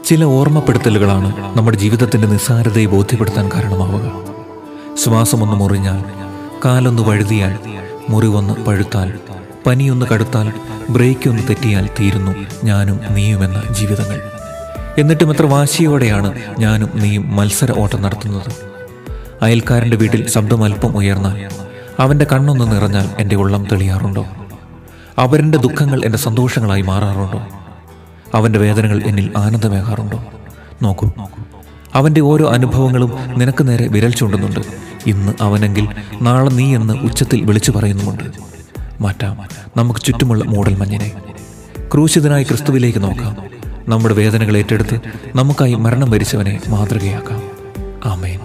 ചില ഓർമ്മപ്പെടുത്തലുകളാണ് നമ്മുടെ ജീവിതത്തിന്റെ നിസ്സാരതയെ ബോധ്യപ്പെടുത്താൻ കാരണമാവുക ശ്വാസമൊന്ന് മുറിഞ്ഞാൽ കാലൊന്ന് വഴുതിയാൽ മുറിവൊന്ന് പഴുത്താൽ പനിയൊന്ന് കടുത്താൽ ബ്രേക്ക് ഒന്ന് തെറ്റിയാൽ തീരുന്നു ഞാനും നീയുമെന്ന ജീവിതങ്ങൾ എന്നിട്ടും എത്ര വാശിയോടെയാണ് ഞാനും നീയും മത്സര ഓട്ടം നടത്തുന്നത് അയൽക്കാരൻ്റെ വീട്ടിൽ ശബ്ദം അല്പം ഉയർന്നാൽ അവൻ്റെ കണ്ണൊന്ന് നിറഞ്ഞാൽ എൻ്റെ ഉള്ളം തെളിയാറുണ്ടോ അവരുടെ ദുഃഖങ്ങൾ എൻ്റെ സന്തോഷങ്ങളായി മാറാറുണ്ടോ അവൻ്റെ വേദനകൾ എന്നിൽ ആനന്ദമേകാറുണ്ടോ നോക്കൂ അവൻ്റെ ഓരോ അനുഭവങ്ങളും നിനക്ക് നേരെ വിരൽ ചൂണ്ടുന്നുണ്ട് ഇന്ന് അവനെങ്കിൽ നാളെ നീ എന്ന് ഉച്ചത്തിൽ വിളിച്ചു പറയുന്നുമുണ്ട് മാറ്റാം നമുക്ക് ചുറ്റുമുള്ള മൂടൽ മഞ്ഞിനെ ക്രൂശിതനായ ക്രിസ്തുവിലേക്ക് നോക്കാം നമ്മുടെ വേദനകൾ ഏറ്റെടുത്ത് നമുക്കായി മരണം വരിച്ചവനെ മാതൃകയാക്കാം ആമേൻ